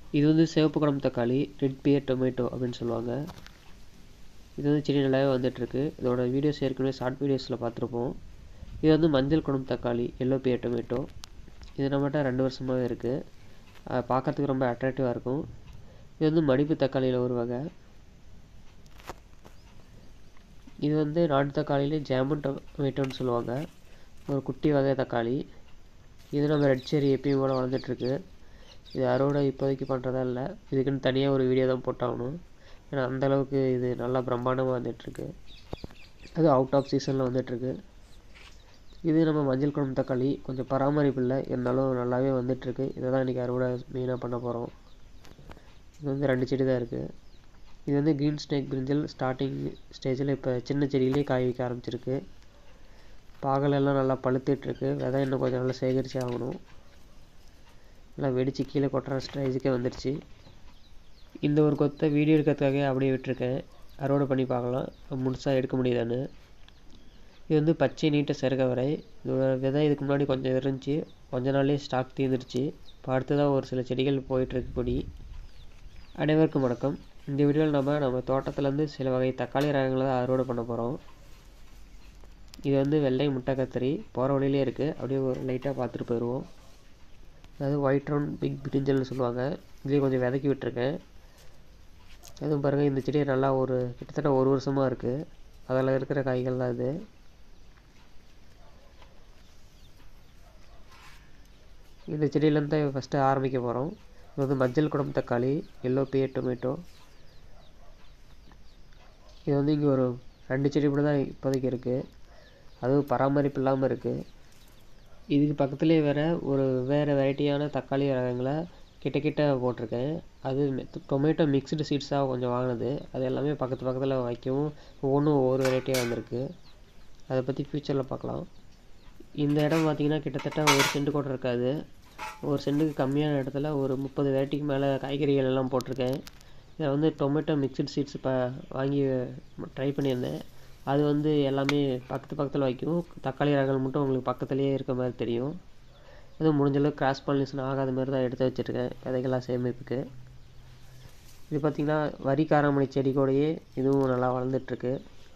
இது வந்து சிவப்பு குடம் தக்காளி ரெட் பியர் டொமேட்டோ அப்படின்னு சொல்லுவாங்க இது வந்து செடி நல்லாவே வந்துட்டுருக்கு இதோட வீடியோஸ் ஏற்கனவே ஷார்ட் வீடியோஸில் பார்த்துருப்போம் இது வந்து மஞ்சள் குடம் தக்காளி எல்லோ பியர் டொமேட்டோ இது நம்மகிட்ட ரெண்டு வருஷமாகவே இருக்குது பார்க்குறதுக்கு ரொம்ப அட்ராக்டிவாக இருக்கும் இது வந்து மடிப்பு தக்காளியில் ஒரு வகை இது வந்து நாட்டு தக்காளியிலே ஜாமுன் டொமேட்டோன்னு சொல்லுவாங்க ஒரு குட்டி வகை தக்காளி இது நம்ம ரெட் செரி எப்பயும் போல் வளர்ந்துட்டுருக்கு இது அறுவடை இப்போதைக்கு பண்ணுறதா இல்லை இதுக்குன்னு தனியாக ஒரு வீடியோ தான் போட்டாகணும் ஏன்னா அந்தளவுக்கு இது நல்லா பிரம்மாண்டமாக வந்துட்டுருக்கு அது அவுட் ஆஃப் சீசனில் வந்துட்டுருக்கு இது நம்ம மஞ்சள் குழம்பு தக்காளி கொஞ்சம் பராமரிப்பு இல்லை இருந்தாலும் நல்லாவே வந்துட்டுருக்கு இதை தான் இன்றைக்கி அறுவடை மெயினாக பண்ண போகிறோம் இது வந்து ரெண்டு செடி தான் இருக்குது இது வந்து க்ரீன் ஸ்னேக் பிரிஞ்சல் ஸ்டார்டிங் ஸ்டேஜில் இப்போ சின்ன செடியிலே காய் வைக்க ஆரம்பிச்சிருக்கு பாகலெல்லாம் நல்லா பழுத்துட்ருக்கு விதை இன்னும் கொஞ்சம் நல்லா சேகரித்து ஆகணும் நல்லா வெடித்து கீழே கொட்டுற ஸ்டேஜுக்கே வந்துடுச்சு இந்த ஒரு கொத்தை வீடியோ எடுக்கிறதுக்காக அப்படியே விட்டுருக்கேன் அறுவடை பண்ணி பார்க்கலாம் முழுசாக எடுக்க முடியுதான்னு இது வந்து பச்சை நீட்ட செருகவரை இதோட விதை இதுக்கு முன்னாடி கொஞ்சம் இருந்துச்சு கொஞ்ச நாள்லேயே ஸ்டாக் தீர்ந்துருச்சு இப்போ அடுத்ததாக ஒரு சில செடிகள் போயிட்டுருக்கு கொடி அனைவருக்கும் வணக்கம் இந்த வீடியோவில் நம்ம நம்ம தோட்டத்துலேருந்து சில வகை தக்காளி ரகங்களை தான் அறுவடை பண்ண போகிறோம் இது வந்து வெள்ளை முட்டை கத்திரி போகிற வழியிலே இருக்குது அப்படியே ஒரு லைட்டாக பார்த்துட்டு போயிடுவோம் அதாவது ஒயிட் ரவுண்ட் பிக் பிரிஞ்சல்னு சொல்லுவாங்க இதுலேயும் கொஞ்சம் விதக்கி விட்டுருக்கேன் அதுவும் பாருங்கள் இந்த செடி நல்லா ஒரு கிட்டத்தட்ட ஒரு வருஷமாக இருக்குது அதில் இருக்கிற காய்கள் தான் இது இந்த செடியிலேருந்து தான் ஃபஸ்ட்டு ஆரம்பிக்க போகிறோம் இது வந்து மஞ்சள் குடம் தக்காளி எல்லோ பியர் டொமேட்டோ இது வந்து இங்கே ஒரு ரெண்டு செடி மட்டும் தான் இப்போதைக்கு இருக்குது அதுவும் பராமரிப்பு இல்லாமல் இருக்குது இதுக்கு பக்கத்துலேயே வேறு ஒரு வேறு வெரைட்டியான தக்காளி ரகங்களை கிட்ட கிட்ட போட்டிருக்கேன் அது டொமேட்டோ மிக்ஸ்டு சீட்ஸாக கொஞ்சம் வாங்கினது அது எல்லாமே பக்கத்து பக்கத்தில் வைக்கவும் ஒவ்வொன்றும் ஒவ்வொரு வெரைட்டியாக வந்திருக்கு அதை பற்றி ஃப்யூச்சரில் பார்க்கலாம் இந்த இடம் பார்த்திங்கன்னா கிட்டத்தட்ட ஒரு சென்ட் கூட இருக்காது ஒரு சென்ட்டுக்கு கம்மியான இடத்துல ஒரு முப்பது வெரைட்டிக்கு மேலே காய்கறிகள் எல்லாம் போட்டிருக்கேன் இதை வந்து டொமேட்டோ மிக்சட் சீட்ஸ் இப்போ வாங்கி ட்ரை பண்ணியிருந்தேன் அது வந்து எல்லாமே பக்கத்து பக்கத்தில் வைக்கும் தக்காளி ரகங்கள் மட்டும் உங்களுக்கு பக்கத்துலேயே இருக்க மாதிரி தெரியும் அதுவும் முடிஞ்சளவுக்கு கிராஸ் பாலினேஷன் ஆகாத மாதிரி தான் எடுத்து வச்சுருக்கேன் விதைகள்லாம் சேமிப்புக்கு இது பார்த்திங்கன்னா வரி காராமணி செடி கூடயே இதுவும் நல்லா வளர்ந்துட்டுருக்கு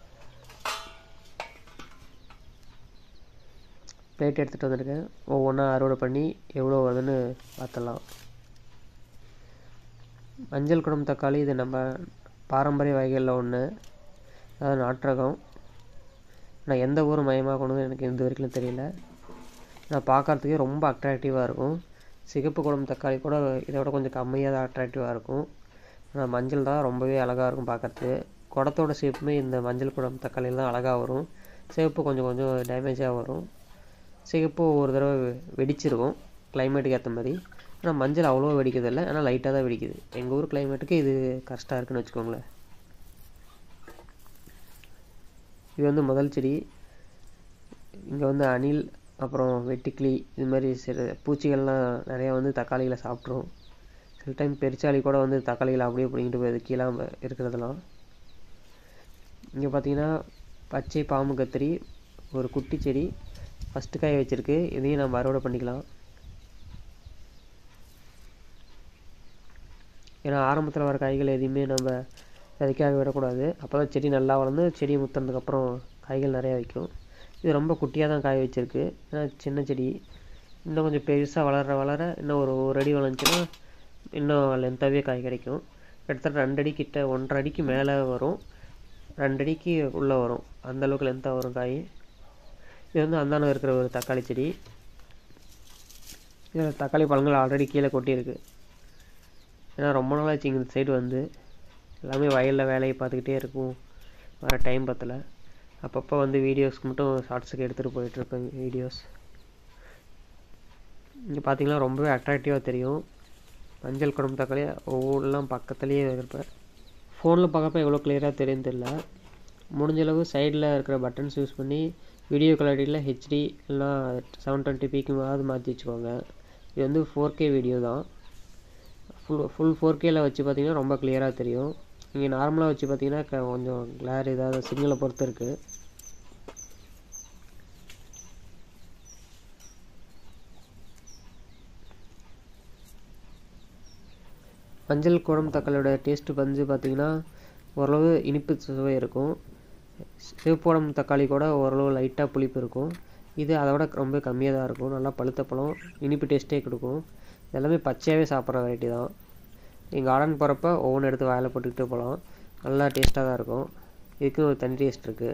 பிளேட் எடுத்துகிட்டு வந்திருக்கேன் ஒவ்வொன்றா அறுவடை பண்ணி எவ்வளோ வருதுன்னு பார்த்துடலாம் மஞ்சள் குடம் தக்காளி இது நம்ம பாரம்பரிய வகைகளில் ஒன்று அதாவது நாட்டரகம் நான் எந்த ஊர் மயமாகணும்னு எனக்கு இந்த வரைக்கும் தெரியல நான் பார்க்குறதுக்கே ரொம்ப அட்ராக்டிவாக இருக்கும் சிகப்பு குடம் தக்காளி கூட இதை விட கொஞ்சம் கம்மியாக தான் அட்ராக்டிவாக இருக்கும் ஆனால் மஞ்சள் தான் ரொம்பவே அழகாக இருக்கும் பார்க்குறதுக்கு குடத்தோட ஷேப்புமே இந்த மஞ்சள் குடம் தக்காளியில் தான் அழகாக வரும் சிவப்பு கொஞ்சம் கொஞ்சம் டேமேஜாக வரும் சிகப்பு ஒரு தடவை வெடிச்சிருக்கும் கிளைமேட்டுக்கு ஏற்ற மாதிரி ஆனால் மஞ்சள் அவ்வளோ வெடிக்கிறதில்ல ஆனால் லைட்டாக தான் வெடிக்குது எங்கள் ஊர் கிளைமேட்டுக்கு இது கரெக்டாக இருக்குன்னு வச்சுக்கோங்களேன் இது வந்து முதல் செடி இங்கே வந்து அணில் அப்புறம் வெட்டுக்கிளி இது மாதிரி சில பூச்சிகள்லாம் நிறையா வந்து தக்காளிகளை சாப்பிட்ரும் சில டைம் பெருச்சாளி கூட வந்து தக்காளிகளை அப்படியே பிடிங்கிட்டு போயிடுது கீழே இருக்கிறதெல்லாம் இங்கே பார்த்தீங்கன்னா பச்சை பாம்பு கத்திரி ஒரு குட்டி செடி ஃபஸ்ட்டு காய் வச்சுருக்கு இதையும் நம்ம அறுவடை பண்ணிக்கலாம் ஏன்னா ஆரம்பத்தில் வர காய்கள் எதையுமே நம்ம விதைக்காக விடக்கூடாது அப்போ தான் செடி நல்லா வளர்ந்து செடி முத்தினதுக்கப்புறம் காய்கள் நிறையா வைக்கும் இது ரொம்ப குட்டியாக தான் காய் வச்சுருக்கு ஏன்னா சின்ன செடி இன்னும் கொஞ்சம் பெருசாக வளர வளர இன்னும் ஒரு ஒரு அடி வளர்ந்துச்சுன்னா இன்னும் லென்த்தாகவே காய் கிடைக்கும் கிட்டத்தட்ட ரெண்டு அடி கிட்ட ஒன்றரை அடிக்கு மேலே வரும் ரெண்டு அடிக்கு உள்ளே வரும் அந்தளவுக்கு லென்த்தாக வரும் காய் இது வந்து அந்தாண்ட இருக்கிற ஒரு தக்காளி செடி இதில் தக்காளி பழங்கள் ஆல்ரெடி கீழே கொட்டியிருக்கு ஏன்னா ரொம்ப நாளாச்சு இங்கே இந்த சைடு வந்து எல்லாமே வயலில் வேலையை பார்த்துக்கிட்டே இருக்கும் வர டைம் பத்தல அப்பப்போ வந்து வீடியோஸ்க்கு மட்டும் ஷார்ட்ஸுக்கு எடுத்துகிட்டு போயிட்டுருப்பேன் வீடியோஸ் இங்கே பார்த்தீங்கன்னா ரொம்பவே அட்ராக்டிவாக தெரியும் மஞ்சள் குடம் தக்காளி ஒவ்வொன்றுலாம் பக்கத்துலேயே இருப்பேன் ஃபோனில் பார்க்கப்ப எவ்வளோ கிளியராக தெரியும் தெரியல முடிஞ்சளவு சைடில் இருக்கிற பட்டன்ஸ் யூஸ் பண்ணி வீடியோ குவாலிட்டியில் ஹெச்டி இல்லைனா செவன் டுவெண்ட்டி பிக்கு மாதிரி மாற்றி வச்சுக்கோங்க இது வந்து ஃபோர் கே வீடியோ தான் ஃபுல் ஃபுல் ஃபோர் கேல வச்சு பார்த்தீங்கன்னா ரொம்ப கிளியராக தெரியும் நீங்கள் நார்மலாக வச்சு பார்த்தீங்கன்னா க- கொஞ்சம் கிளார் ஏதாவது சிக்னலை பொறுத்து இருக்குது மஞ்சள் குழம்பு தக்காளியோட டேஸ்ட்டு வந்து பார்த்திங்கன்னா ஓரளவு இனிப்பு சுவை இருக்கும் சிவப்பு குழம்பு தக்காளி கூட ஓரளவு லைட்டாக புளிப்பு இருக்கும் இது அதை விட ரொம்ப கம்மியாக தான் இருக்கும் நல்லா பழுத்த பழம் இனிப்பு டேஸ்ட்டே கொடுக்கும் எல்லாமே பச்சையாகவே சாப்பிட்ற வெரைட்டி தான் நீங்கள் கார்டன் போகிறப்ப ஒவ்வொன்று எடுத்து வாயில் போட்டுக்கிட்டு போகலாம் நல்லா டேஸ்ட்டாக தான் இருக்கும் இதுக்கு ஒரு தனி டேஸ்ட் இருக்குது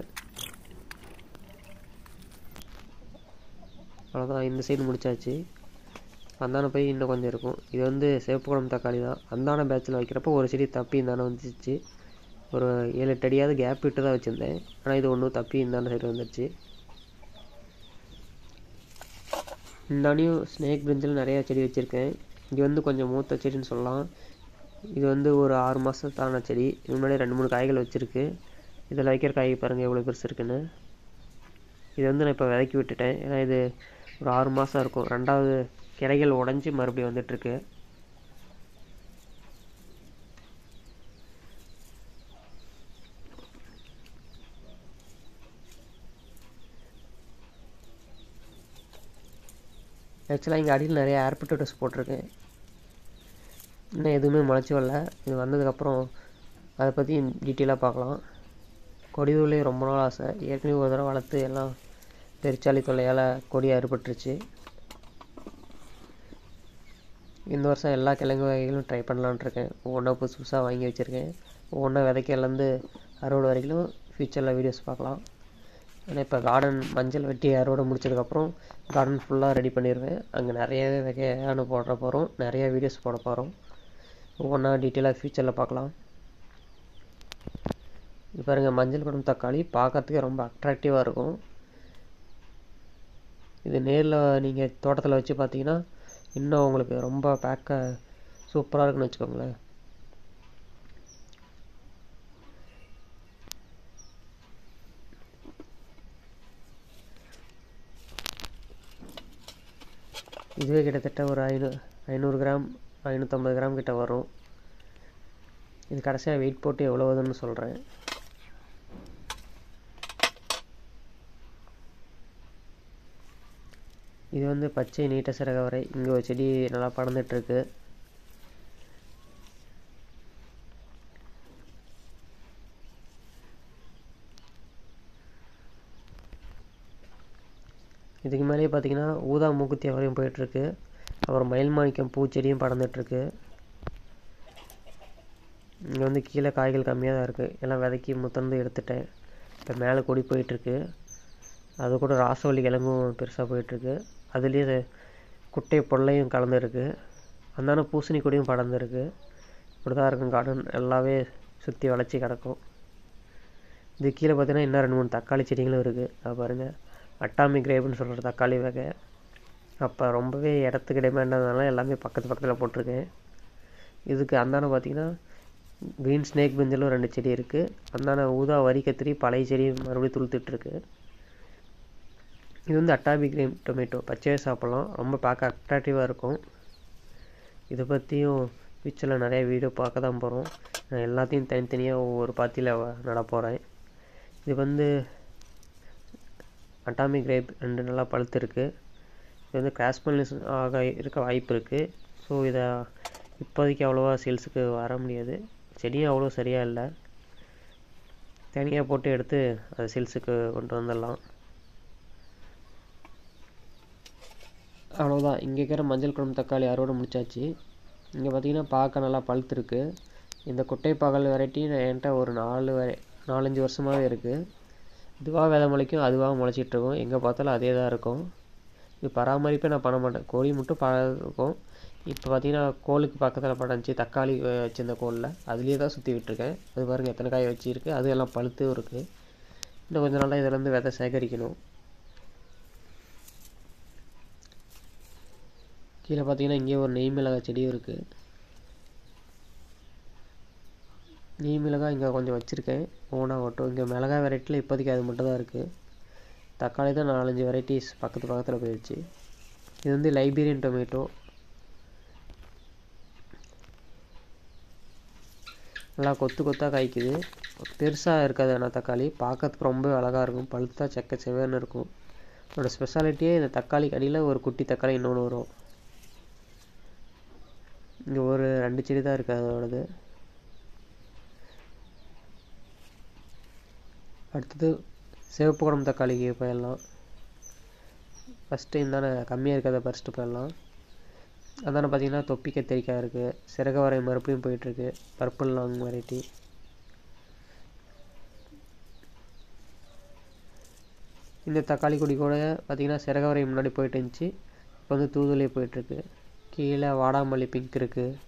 அவ்வளோதான் இந்த சைடு முடிச்சாச்சு அந்தான போய் இன்னும் கொஞ்சம் இருக்கும் இது வந்து சிவப்பு குழம்பு தக்காளி தான் அந்தான பேட்சில் வைக்கிறப்போ ஒரு செடி தப்பி இந்தான வந்துச்சு ஒரு ஏழு எட்டு அடியாவது கேப் விட்டு தான் வச்சுருந்தேன் ஆனால் இது ஒன்றும் தப்பி இந்தாண்ட சைடு வந்துடுச்சு இந்தாண்டியும் ஸ்னேக் பிரிஞ்சில் நிறையா செடி வச்சுருக்கேன் இது வந்து கொஞ்சம் மூத்த செடின்னு சொல்லலாம் இது வந்து ஒரு ஆறு மாதத்தான செடி இது முன்னாடி ரெண்டு மூணு காய்கள் வச்சுருக்கு இதில் வைக்கிற காய் பாருங்கள் எவ்வளோ பெருசு இருக்குன்னு இது வந்து நான் இப்போ விதைக்கி விட்டுட்டேன் ஏன்னா இது ஒரு ஆறு மாதம் இருக்கும் ரெண்டாவது கிளைகள் உடஞ்சி மறுபடியும் வந்துட்டுருக்கு ஆக்சுவலாக இங்கே அடியில் நிறைய ஏர் பொட்டேட்டோஸ் போட்டிருக்கேன் இன்னும் எதுவுமே முளைச்சி வரல இது வந்ததுக்கப்புறம் அதை பற்றி டீட்டெயிலாக பார்க்கலாம் கொடி தொல்லை ரொம்ப நாள் ஆசை ஏற்கனவே ஒரு தடவை வளர்த்து எல்லாம் பெருச்சாளி தொல்லையால் கொடி அறுபட்டுருச்சு இந்த வருஷம் எல்லா கிழங்கு வகைகளும் ட்ரை பண்ணலான்ட்டு இருக்கேன் ஒவ்வொன்றா புதுசு புதுசாக வாங்கி வச்சுருக்கேன் ஒவ்வொன்றா விதைக்கலேருந்து அறுவடை வரைக்கும் ஃப்யூச்சரில் வீடியோஸ் பார்க்கலாம் ஏன்னா இப்போ கார்டன் மஞ்சள் வெட்டி அறுவடை முடிச்சதுக்கப்புறம் கார்டன் ஃபுல்லாக ரெடி பண்ணிடுவேன் அங்கே நிறையவே வகையான போடுற போகிறோம் நிறைய வீடியோஸ் போட போகிறோம் ஒவ்வொன்றா டீட்டெயிலாக ஃப்யூச்சரில் பார்க்கலாம் இப்போ பாருங்கள் மஞ்சள் குடம் தக்காளி பார்க்கறதுக்கே ரொம்ப அட்ராக்டிவாக இருக்கும் இது நேரில் நீங்கள் தோட்டத்தில் வச்சு பார்த்தீங்கன்னா இன்னும் உங்களுக்கு ரொம்ப பேக்க சூப்பராக இருக்குன்னு வச்சுக்கோங்களேன் இதுவே கிட்டத்தட்ட ஒரு ஐநூ ஐநூறு கிராம் ஐநூற்றம்பது கிராம் கிட்ட வரும் இது கடைசியாக வெயிட் போட்டு எவ்வளோ வருதுன்னு சொல்கிறேன் இது வந்து பச்சை நீட்ட சிறகவரை இங்கே ஒரு செடி நல்லா படர்ந்துட்டுருக்கு இதுக்கு மேலேயே பார்த்தீங்கன்னா ஊதா மூக்குத்தி வரையும் போயிட்டுருக்கு அப்புறம் மயில் மாணிக்கம் பூச்செடியும் படர்ந்துட்டுருக்கு இங்கே வந்து கீழே காய்கள் கம்மியாக தான் இருக்குது எல்லாம் விதைக்கி முத்தந்து எடுத்துட்டேன் இப்போ மேலே கொடி போயிட்டுருக்கு அது கூட ராசவள்ளி கிழங்கும் பெருசாக போயிட்டுருக்கு அதுலேயே குட்டை பொல்லையும் கலந்துருக்கு அந்தான பூசணி கொடியும் படர்ந்துருக்கு இப்படி தான் இருக்கும் கார்டன் எல்லாமே சுற்றி வளைச்சி கிடக்கும் இது கீழே பார்த்தீங்கன்னா இன்னும் ரெண்டு மூணு தக்காளி செடிகளும் இருக்குது அது பாருங்கள் அட்டாமி கிரேப்னு சொல்கிற தக்காளி வகை அப்போ ரொம்பவே இடத்துக்கு டிமாண்டானதுனால எல்லாமே பக்கத்து பக்கத்தில் போட்டிருக்கேன் இதுக்கு அந்தான பார்த்தீங்கன்னா க்ரீன் ஸ்னேக் பெஞ்சலும் ரெண்டு செடி இருக்குது அந்தான ஊதா வரி கத்திரி பழைய செடி மறுபடியும் துளுத்துட்ருக்கு இது வந்து அட்டாபி கிரீம் டொமேட்டோ பச்சையாக சாப்பிட்லாம் ரொம்ப பார்க்க அட்ராக்டிவாக இருக்கும் இதை பற்றியும் ஃபியூச்சரில் நிறைய வீடியோ பார்க்க தான் போகிறோம் நான் எல்லாத்தையும் தனித்தனியாக ஒவ்வொரு பாத்தியில் நட போகிறேன் இது வந்து அட்டாமிக் கிரேப் ரெண்டு நல்லா பழுத்துருக்கு இது வந்து கிராஸ் பண்ணி ஆக இருக்க வாய்ப்பு இருக்குது ஸோ இதை இப்போதைக்கு அவ்வளோவா சேல்ஸுக்கு வர முடியாது செடியும் அவ்வளோ சரியாக இல்லை தனியாக போட்டு எடுத்து அதை சேல்ஸுக்கு கொண்டு வந்துடலாம் அவ்வளோதான் இங்கே இருக்கிற மஞ்சள் குழம்பு தக்காளி அறுவடை முடிச்சாச்சு இங்கே பார்த்தீங்கன்னா பார்க்க நல்லா பழுத்துருக்கு இந்த குட்டை பாகல் வெரைட்டி என்கிட்ட ஒரு நாலு வெரை நாலஞ்சு வருஷமாகவே இருக்குது இதுவாக விதை முளைக்கும் அதுவாக முளைச்சிட்ருக்கும் எங்கே பார்த்தாலும் அதே தான் இருக்கும் இது பராமரிப்பே நான் பண்ண மாட்டேன் கோழி மட்டும் பழகும் இப்போ பார்த்தீங்கன்னா கோலுக்கு பக்கத்தில் படந்துச்சு தக்காளி வச்சிருந்த கோலில் அதுலேயே தான் சுற்றி விட்டுருக்கேன் அது பாருங்கள் எத்தனை காய் வச்சிருக்கு அது எல்லாம் பழுத்தும் இருக்குது இன்னும் கொஞ்ச நாளாக இதிலேருந்து விதை சேகரிக்கணும் கீழே பார்த்தீங்கன்னா இங்கே ஒரு நெய் மிளகாய் செடியும் இருக்குது நெய் மிளகாய் இங்கே கொஞ்சம் வச்சுருக்கேன் ஓனாக ஓட்டும் இங்கே மிளகாய் வெரைட்டியில் இப்போதைக்கு அது மட்டும் தான் இருக்குது தக்காளி தான் நாலஞ்சு வெரைட்டிஸ் பக்கத்து பக்கத்தில் போயிடுச்சு இது வந்து லைபீரியன் டொமேட்டோ நல்லா கொத்து கொத்தாக காய்க்குது பெருசாக இருக்காது ஆனால் தக்காளி பார்க்கறதுக்கு ரொம்ப அழகாக இருக்கும் பழுத்தா செக்க செவேன்னு இருக்கும் அதோட ஸ்பெஷாலிட்டியே இந்த தக்காளி அடியில் ஒரு குட்டி தக்காளி இன்னொன்று வரும் இங்கே ஒரு ரெண்டு செடி தான் இருக்குது அதோடது அடுத்தது சிவப்பு குடம் தக்காளிக்கு போயிடலாம் ஃபஸ்ட்டு இந்தான கம்மியாக இருக்கிறத பறிச்சுட்டு போயிடலாம் அதான பார்த்தீங்கன்னா தொப்பி கத்திரிக்காய் இருக்குது சிறக வரை மறுபடியும் போயிட்டுருக்கு பர்பிள் லாங் வெரைட்டி இந்த தக்காளி கொடி கூட பார்த்தீங்கன்னா சிறக வரை முன்னாடி போயிட்டு இருந்துச்சு இப்போ வந்து தூதுலே போயிட்டுருக்கு கீழே வாடாமல்லி பிங்க் இருக்குது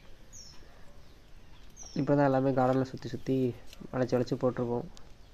இப்போ தான் எல்லாமே கார்டனில் சுற்றி சுற்றி வளைச்சி வளைச்சி போட்டிருக்கோம்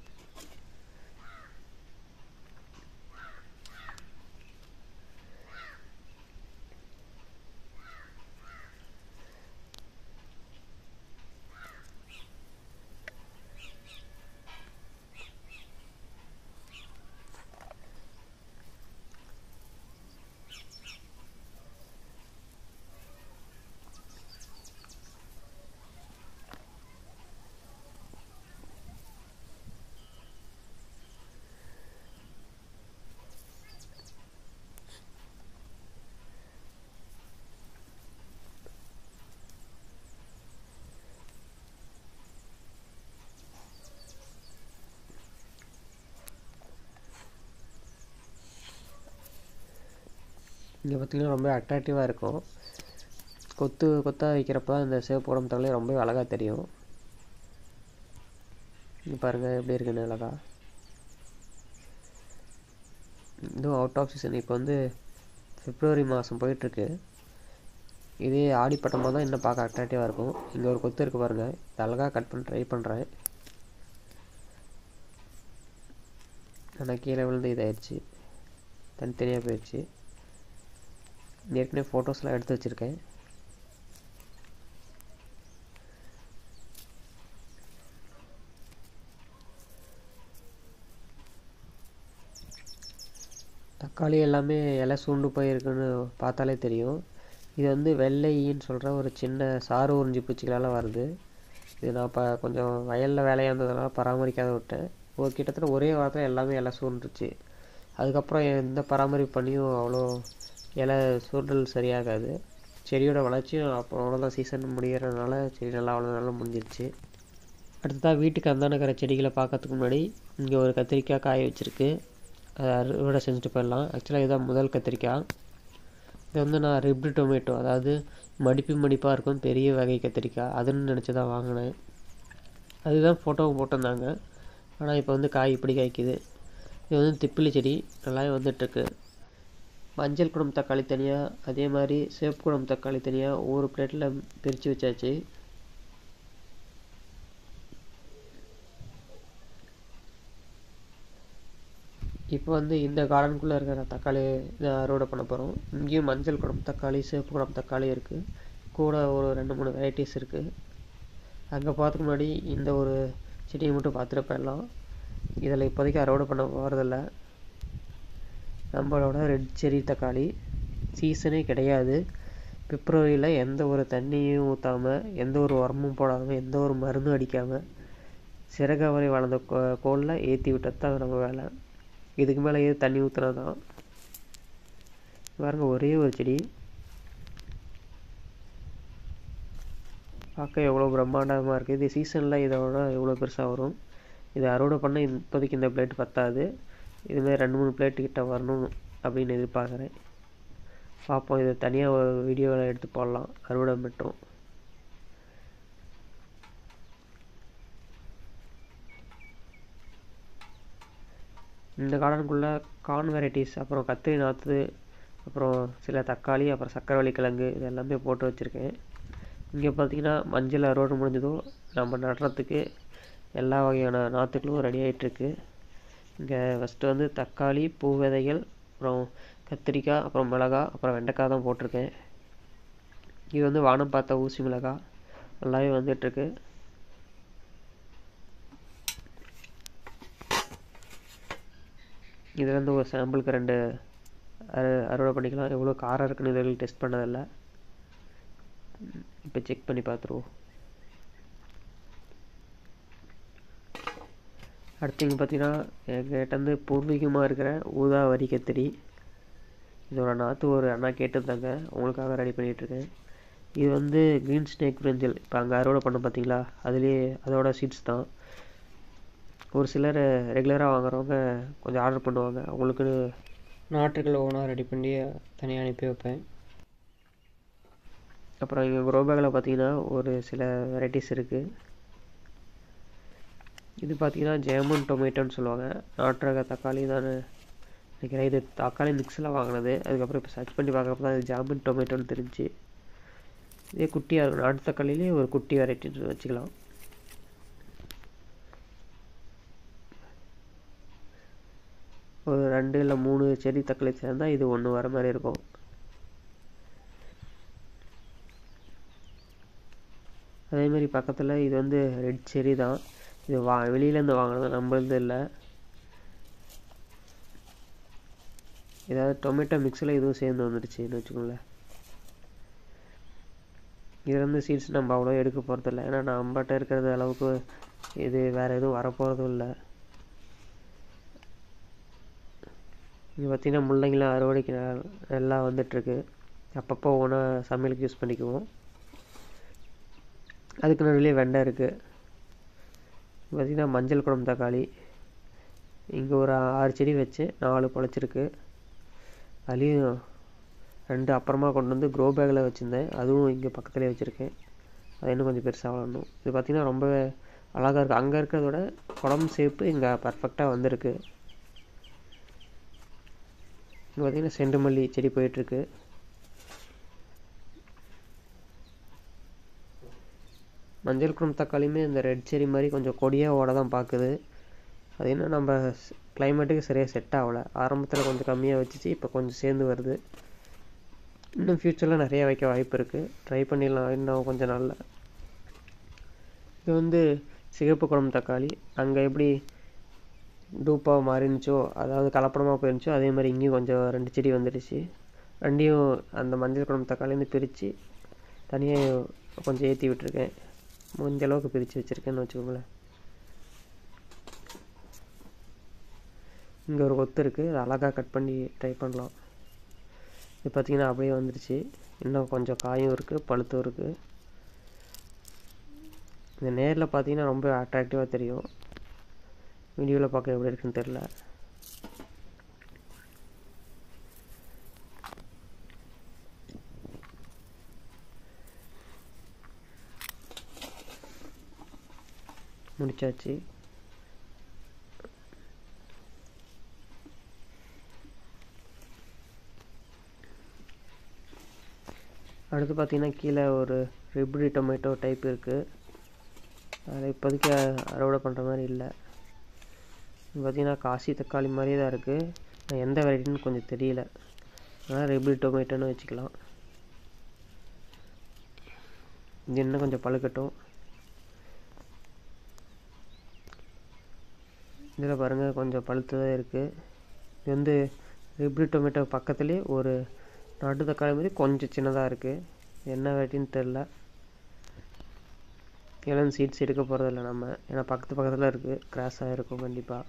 இங்கே பார்த்தீங்கன்னா ரொம்ப அட்ராக்டிவாக இருக்கும் கொத்து கொத்தாக வைக்கிறப்ப தான் இந்த சிவப்பு உடம்பு தக்காளி ரொம்ப அழகாக தெரியும் இங்கே பாருங்கள் எப்படி இருக்குன்னு அழகா இதுவும் அவுட் ஆஃப் சீசன் இப்போ வந்து பிப்ரவரி மாதம் போயிட்டுருக்கு இதே ஆடிப்பட்டமாக தான் இன்னும் பார்க்க அட்ராக்டிவாக இருக்கும் இங்கே ஒரு கொத்து இருக்குது பாருங்கள் இது அழகாக கட் பண்ண ட்ரை பண்ணுறேன் ஆனால் கீழே விழுந்து இதாயிடுச்சு தனித்தனியாக போயிடுச்சு ஏற்கனவே ஃபோட்டோஸ்லாம் எடுத்து வச்சுருக்கேன் தக்காளி எல்லாமே இலை சூண்டு போயிருக்குன்னு பார்த்தாலே தெரியும் இது வந்து வெள்ளையின்னு சொல்கிற ஒரு சின்ன சாறு உறிஞ்சி பூச்சிகளால் வருது இது நான் இப்போ கொஞ்சம் வயலில் வேலையாக இருந்ததுனால பராமரிக்காத விட்டேன் ஒரு கிட்டத்தட்ட ஒரே வாரத்தில் எல்லாமே இலை சூண்டுருச்சு அதுக்கப்புறம் எந்த பராமரிப்பு பண்ணியும் அவ்வளோ இலை சூழல் சரியாகாது செடியோட வளர்ச்சியும் அப்போ அவ்வளோதான் சீசன் முடிகிறதுனால செடி நல்லா அவ்வளோ நல்லா முடிஞ்சிருச்சு அடுத்ததாக வீட்டுக்கு அந்தான இருக்கிற செடிகளை பார்க்கறதுக்கு முன்னாடி இங்கே ஒரு கத்திரிக்காய் காய வச்சுருக்கு அதை அறுவடை செஞ்சுட்டு போயிடலாம் ஆக்சுவலாக இதுதான் முதல் கத்திரிக்காய் இது வந்து நான் ரிப்டு டொமேட்டோ அதாவது மடிப்பு மடிப்பாக இருக்கும் பெரிய வகை கத்திரிக்காய் அதுன்னு நினச்சி தான் வாங்கினேன் அதுதான் ஃபோட்டோவும் போட்டிருந்தாங்க ஆனால் இப்போ வந்து காய் இப்படி காய்க்குது இது வந்து திப்பிலி செடி நல்லாவே வந்துட்டுருக்கு மஞ்சள் குடம் தக்காளி தனியாக அதே மாதிரி சிவப்பு குடம் தக்காளி தனியாக ஒவ்வொரு பிளேட்டில் பிரித்து வச்சாச்சு இப்போ வந்து இந்த கார்டனுக்குள்ளே இருக்கிற தக்காளி இதை அறுவடை பண்ண போகிறோம் இங்கேயும் மஞ்சள் குடம் தக்காளி சிவப்பு குடம் தக்காளி இருக்குது கூட ஒரு ரெண்டு மூணு வெரைட்டிஸ் இருக்குது அங்கே பார்த்துக்கு முன்னாடி இந்த ஒரு செடியை மட்டும் பார்த்துட்டு போயிடலாம் இதில் இப்போதைக்கு அறுவடை பண்ண போகிறதில்ல நம்மளோட ரெட் செரி தக்காளி சீசனே கிடையாது பிப்ரவரியில் எந்த ஒரு தண்ணியும் ஊற்றாமல் எந்த ஒரு உரமும் போடாமல் எந்த ஒரு மருந்தும் அடிக்காமல் சிறகவரை வளர்ந்த கோ கோலில் ஏற்றி விட்டது தான் நம்ம வேலை இதுக்கு மேலே ஏது தண்ணி ஊற்றுனா தான் பாருங்க ஒரே ஒரு செடி பார்க்க எவ்வளோ பிரம்மாண்டமாக இருக்குது இது சீசனில் இதோட எவ்வளோ பெருசாக வரும் இது அறுவடை பண்ண இப்போதைக்கு இந்த பிளேட் பத்தாது இதுமாதிரி ரெண்டு மூணு பிளேட்டு கிட்ட வரணும் அப்படின்னு எதிர்பார்க்குறேன் பார்ப்போம் இதை தனியாக ஒரு வீடியோவில் எடுத்து போடலாம் அறுவடை மட்டும் இந்த கார்டனுக்குள்ளே கார்ன் வெரைட்டிஸ் அப்புறம் கத்திரி நாற்று அப்புறம் சில தக்காளி அப்புறம் சக்கரவள்ளி கிழங்கு இது எல்லாமே போட்டு வச்சுருக்கேன் இங்கே பார்த்தீங்கன்னா மஞ்சள் அறுவடை முடிஞ்சதும் நம்ம நடுறதுக்கு எல்லா வகையான நாற்றுகளும் ரெடி ஆகிட்டுருக்கு இங்கே ஃபஸ்ட்டு வந்து தக்காளி பூ விதைகள் அப்புறம் கத்திரிக்காய் அப்புறம் மிளகா அப்புறம் வெண்டைக்காய் தான் போட்டிருக்கேன் இது வந்து வானம் பார்த்த ஊசி மிளகாய் நல்லாவே வந்துட்டுருக்கு இதுலேருந்து ஒரு சாம்பிளுக்கு ரெண்டு அறு அறுவடை பண்ணிக்கலாம் எவ்வளோ காரம் இருக்குன்னு இது வரைக்கும் டெஸ்ட் பண்ணதில்லை இப்போ செக் பண்ணி பார்த்துருவோம் அடுத்து இங்கே பார்த்தீங்கன்னா எங்கிட்ட வந்து பூர்வீகமாக இருக்கிற ஊதா வரி கத்திரி இதோட நாற்று ஒரு அண்ணா கேட்டிருந்தாங்க உங்களுக்காக ரெடி பண்ணிகிட்ருக்கேன் இது வந்து க்ரீன் ஸ்னேக் பிரிஞ்சல் இப்போ அங்கே அறுவடை பண்ண பார்த்தீங்களா அதுலேயே அதோட சீட்ஸ் தான் ஒரு சிலர் ரெகுலராக வாங்குறவங்க கொஞ்சம் ஆர்டர் பண்ணுவாங்க அவங்களுக்கு நாற்றுகள் ஓனாக ரெடி பண்ணி தனியாக அனுப்பி வைப்பேன் அப்புறம் இங்கே க்ரோ பேக்கில் பார்த்தீங்கன்னா ஒரு சில வெரைட்டிஸ் இருக்குது இது பார்த்தீங்கன்னா ஜெர்மன் டொமேட்டோன்னு சொல்லுவாங்க நாட்டு ரக தக்காளி தானே நினைக்கிறேன் இது தக்காளி மிக்ஸில் வாங்கினது அதுக்கப்புறம் இப்போ சர்ச் பண்ணி பார்க்குறப்ப தான் இது ஜாமன் டொமேட்டோன்னு தெரிஞ்சு இதே குட்டியாக இருக்கும் நாட்டு தக்காளிலே ஒரு குட்டி வெரைட்டின்னு வச்சுக்கலாம் ஒரு ரெண்டு இல்லை மூணு செடி தக்காளி சேர்ந்தால் இது ஒன்று வர மாதிரி இருக்கும் அதே மாதிரி பக்கத்தில் இது வந்து ரெட் செரி தான் இது வா வெளியிலேருந்து வாங்கினது நம்மளது இல்லை ஏதாவது டொமேட்டோ மிக்ஸில் இதுவும் சேர்ந்து வந்துடுச்சுன்னு வச்சுக்கோங்களேன் இதுலேருந்து சீட்ஸ் நம்ம அவ்வளோ எடுக்க போகிறதில்ல ஏன்னா நம்மகிட்ட இருக்கிறது அளவுக்கு இது வேறு எதுவும் வரப்போகிறதும் இல்லை இங்கே பார்த்தீங்கன்னா முள்ளங்கிலாம் அறுவடைக்கு நல்லா வந்துட்டுருக்கு அப்பப்போ ஒன்றா சமையலுக்கு யூஸ் பண்ணிக்குவோம் அதுக்கு நடுவிலே வெண்டை இருக்குது பார்த்திங்கன்னா மஞ்சள் குழம்பு தக்காளி இங்கே ஒரு ஆறு செடி வச்சு நாலு பொழைச்சிருக்கு அதுலேயும் ரெண்டு அப்புறமா கொண்டு வந்து க்ரோ பேக்கில் வச்சுருந்தேன் அதுவும் இங்கே பக்கத்துலேயே வச்சுருக்கேன் அது இன்னும் கொஞ்சம் பெருசாக வளரணும் இது பார்த்திங்கன்னா ரொம்ப அழகாக இருக்குது அங்கே இருக்கிறதோட குழம்பு சேப்பு இங்கே பர்ஃபெக்டாக வந்திருக்கு இங்கே பார்த்திங்கன்னா செண்டுமல்லி செடி போயிட்டுருக்கு மஞ்சள் குழம்பு தக்காளியுமே இந்த ரெட் செரி மாதிரி கொஞ்சம் கொடியாக ஓட தான் பார்க்குது அது என்ன நம்ம கிளைமேட்டுக்கு சரியாக செட் ஆகலை ஆரம்பத்தில் கொஞ்சம் கம்மியாக வச்சுச்சு இப்போ கொஞ்சம் சேர்ந்து வருது இன்னும் ஃப்யூச்சரில் நிறையா வைக்க வாய்ப்பு இருக்குது ட்ரை பண்ணிடலாம் இன்னும் கொஞ்சம் நாளில் இது வந்து சிகப்பு குழம்பு தக்காளி அங்கே எப்படி டூப்பாக மாறினுச்சோ அதாவது கலப்படமாக போயிருந்துச்சோ அதே மாதிரி இங்கேயும் கொஞ்சம் ரெண்டு செடி வந்துடுச்சு ரெண்டையும் அந்த மஞ்சள் குழம்பு தக்காளிலேருந்து பிரித்து தனியாக கொஞ்சம் ஏற்றி விட்டுருக்கேன் முடிஞ்ச அளவுக்கு பிரித்து வச்சுருக்கேன்னு வச்சுக்கோங்களேன் இங்கே ஒரு கொத்து இருக்குது அதை அழகாக கட் பண்ணி ட்ரை பண்ணலாம் இது பார்த்திங்கன்னா அப்படியே வந்துடுச்சு இன்னும் கொஞ்சம் காயும் இருக்குது பழுத்தும் இருக்குது இந்த நேரில் பார்த்தீங்கன்னா ரொம்ப அட்ராக்டிவாக தெரியும் வீடியோவில் பார்க்க எப்படி இருக்குன்னு தெரில முடிச்சாச்சு அடுத்து பார்த்தீங்கன்னா கீழே ஒரு ரிப்ரி டொமேட்டோ டைப் இருக்குது அதில் இப்போதைக்கு அறுவடை பண்ணுற மாதிரி இல்லை பார்த்தீங்கன்னா காசி தக்காளி மாதிரியே தான் இருக்குது நான் எந்த வெரைட்டின்னு கொஞ்சம் தெரியல அதனால் ரிப்ரி டொமேட்டோன்னு வச்சுக்கலாம் இது இன்னும் கொஞ்சம் பழுக்கட்டும் இதில் பாருங்கள் கொஞ்சம் பழுத்ததாக இருக்குது இது வந்து ரிப்ரி டொமேட்டோ பக்கத்துலேயே ஒரு நாட்டு தக்காளி மாதிரி கொஞ்சம் சின்னதாக இருக்குது என்ன வெரைட்டின்னு தெரில இளம் சீட்ஸ் எடுக்க போகிறதில்ல நம்ம ஏன்னா பக்கத்து பக்கத்தில் இருக்குது கிராஸாக இருக்கும் கண்டிப்பாக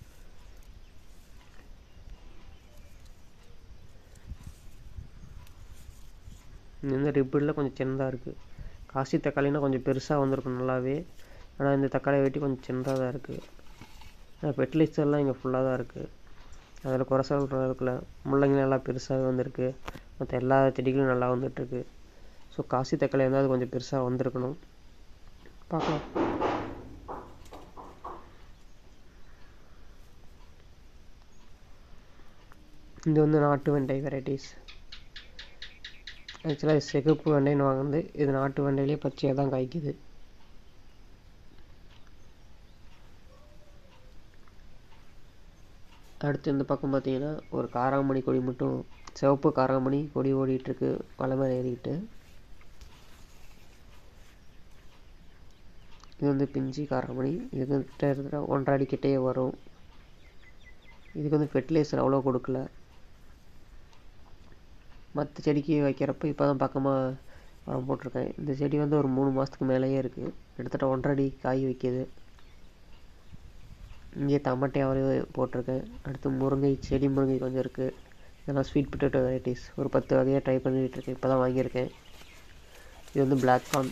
இது வந்து ரிப்பிடில் கொஞ்சம் சின்னதாக இருக்குது காசி தக்காளினா கொஞ்சம் பெருசாக வந்திருக்கும் நல்லாவே ஆனால் இந்த தக்காளியை வெட்டி கொஞ்சம் சின்னதாக தான் இருக்குது ஃபெர்டிலைசர்லாம் இங்கே ஃபுல்லாக தான் இருக்குது அதில் குறை சொல்கிற அளவுக்குல முள்ளங்கி நல்லா பெருசாகவே வந்திருக்கு மற்ற எல்லா செடிகளும் நல்லா வந்துட்டுருக்கு ஸோ காசி தக்காளி இருந்தால் கொஞ்சம் பெருசாக வந்திருக்கணும் பார்க்கலாம் இது வந்து நாட்டு வெண்டை வெரைட்டிஸ் ஆக்சுவலாக சிகப்பு வெண்டைன்னு வாங்குது இது நாட்டு வெண்டையிலே பச்சையாக தான் காய்க்குது அடுத்து இந்த பக்கம் பார்த்தீங்கன்னா ஒரு காராமணி கொடி மட்டும் சிவப்பு காராமணி கொடி ஓடிட்டுருக்கு மலை மேலே ஏறிக்கிட்டு இது வந்து பிஞ்சி காராமணி இது கிட்ட இருக்கிற ஒன்றரை அடிக்கிட்டே வரும் இதுக்கு வந்து ஃபெர்டிலைசர் அவ்வளோ கொடுக்கல மற்ற செடிக்கு வைக்கிறப்ப இப்போ தான் பக்கமாக உரம் போட்டிருக்கேன் இந்த செடி வந்து ஒரு மூணு மாதத்துக்கு மேலேயே இருக்குது கிட்டத்தட்ட ஒன்றரை அடி காய் வைக்கிது இங்கே தமட்டையாவது போட்டிருக்கேன் அடுத்து முருங்கை செடி முருங்கை கொஞ்சம் இருக்குது இதெல்லாம் ஸ்வீட் பொட்டேட்டோ வெரைட்டிஸ் ஒரு பத்து வகையாக ட்ரை பண்ணிகிட்டு இருக்கேன் இப்போ தான் வாங்கியிருக்கேன் இது வந்து பிளாக் கார்ன்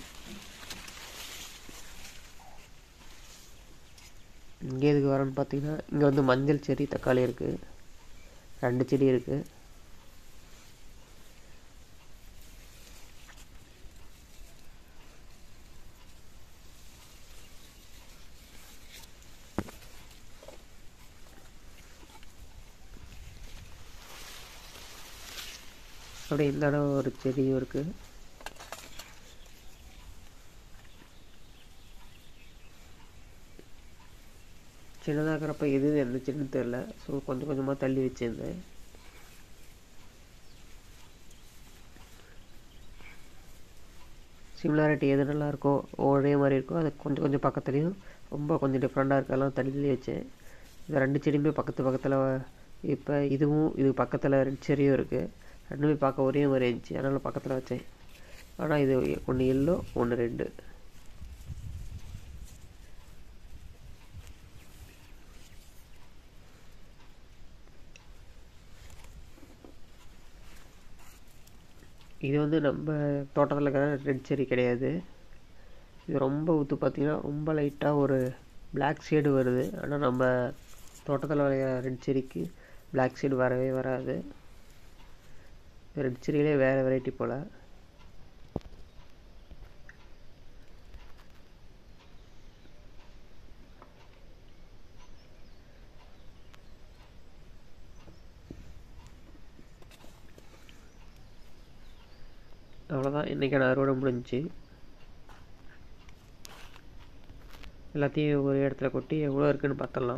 இங்கே எதுக்கு வரேன்னு பார்த்தீங்கன்னா இங்கே வந்து மஞ்சள் செடி தக்காளி இருக்குது ரெண்டு செடி இருக்குது அப்படியே இந்த இடம் ஒரு செடியும் இருக்குது சின்னதாக இருக்கிறப்ப எது எந்த செடின்னு தெரில ஸோ கொஞ்சம் கொஞ்சமாக தள்ளி வச்சுருந்தேன் சிமிலாரிட்டி எது நல்லா இருக்கோ ஒரே மாதிரி இருக்கோ அது கொஞ்சம் கொஞ்சம் பக்கத்துலேயும் ரொம்ப கொஞ்சம் டிஃப்ரெண்ட்டாக இருக்கெல்லாம் தள்ளி வச்சேன் இந்த ரெண்டு செடியுமே பக்கத்து பக்கத்தில் இப்போ இதுவும் இது பக்கத்தில் ரெண்டு செடியும் இருக்குது ரெண்டுமே பார்க்க ஒரே மாதிரி இருந்துச்சு அதனால் பக்கத்தில் வச்சேன் ஆனால் இது ஒன்று எல்லோ ஒன்று ரெட்டு இது வந்து நம்ம தோட்டத்தில் இருக்கிற ரெட் செரி கிடையாது இது ரொம்ப ஊற்று பார்த்திங்கன்னா ரொம்ப லைட்டாக ஒரு பிளாக் ஷேடு வருது ஆனால் நம்ம தோட்டத்தில் விளைய ரெட் செரிக்கு பிளாக் ஷேடு வரவே வராது ரெட் செரியிலே வேறு வெரைட்டி போல் அவ்வளோதான் இன்றைக்கான அறுவடை முடிஞ்சிச்சு எல்லாத்தையும் ஒரு இடத்துல கொட்டி எவ்வளோ இருக்குன்னு பார்த்துடலாம்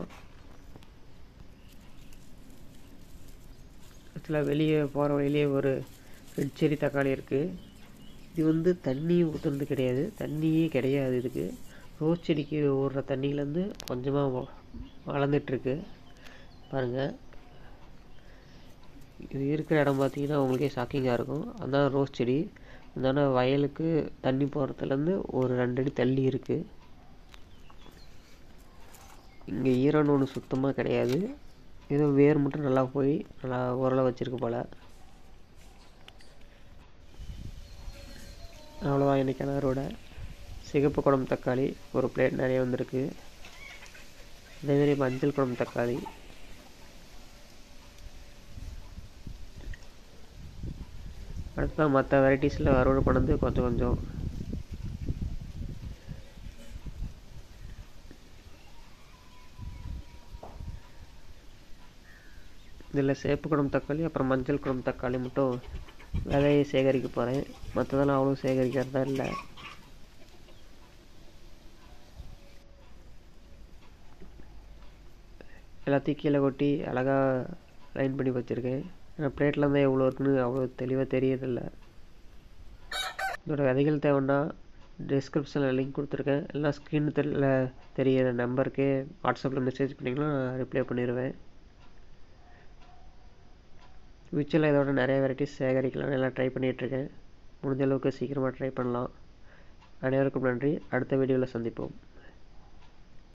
ஆக்சுவலாக வெளியே போகிற வழியிலே ஒரு ரெட் செரி தக்காளி இருக்குது இது வந்து தண்ணி ஊற்றுறது கிடையாது தண்ணியே கிடையாது இதுக்கு ரோஸ் செடிக்கு ஓடுற தண்ணியிலேருந்து கொஞ்சமாக வளர்ந்துட்டுருக்கு பாருங்கள் இது இருக்கிற இடம் பார்த்தீங்கன்னா உங்களுக்கே ஷாக்கிங்காக இருக்கும் அதான் ரோஸ் செடி அந்தான வயலுக்கு தண்ணி போகிறதுலேருந்து ஒரு ரெண்டு அடி தள்ளி இருக்குது இங்கே ஈரம்னு ஒன்று சுத்தமாக கிடையாது ஏதோ வேர் மட்டும் நல்லா போய் நல்லா ஓரளவு வச்சுருக்கு போல் அவ்வளோதான் இன்றைக்கான அறுவடை சிகப்பு குடம் தக்காளி ஒரு பிளேட் நிறைய வந்திருக்கு அதேமாரி மஞ்சள் குடம் தக்காளி அடுத்ததான் மற்ற வெரைட்டிஸில் அறுவடை பண்ணது கொஞ்சம் கொஞ்சம் இதில் சேப்பு குடம் தக்காளி அப்புறம் மஞ்சள் குடம் தக்காளி மட்டும் விதையை சேகரிக்க போகிறேன் மற்றதெல்லாம் அவ்வளோ சேகரிக்கிறதா இல்லை எல்லாத்தையும் கீழே கொட்டி அழகாக லைன் பண்ணி வச்சுருக்கேன் ஏன்னா பிளேட்டில் இருந்தால் எவ்வளோ இருக்குன்னு அவ்வளோ தெளிவாக தெரியறதில்ல இதோட விதைகள் தேவைன்னா டிஸ்கிரிப்ஷனில் லிங்க் கொடுத்துருக்கேன் எல்லாம் ஸ்க்ரீன் தெரியல தெரியிற நம்பருக்கு வாட்ஸ்அப்பில் மெசேஜ் பண்ணிங்கன்னா நான் ரிப்ளை பண்ணிடுவேன் ஃப்யூச்சரில் இதோட நிறைய வெரைட்டிஸ் சேகரிக்கலாம் எல்லாம் ட்ரை பண்ணிகிட்ருக்கேன் முடிஞ்ச அளவுக்கு சீக்கிரமாக ட்ரை பண்ணலாம் அனைவருக்கும் நன்றி அடுத்த வீடியோவில் சந்திப்போம்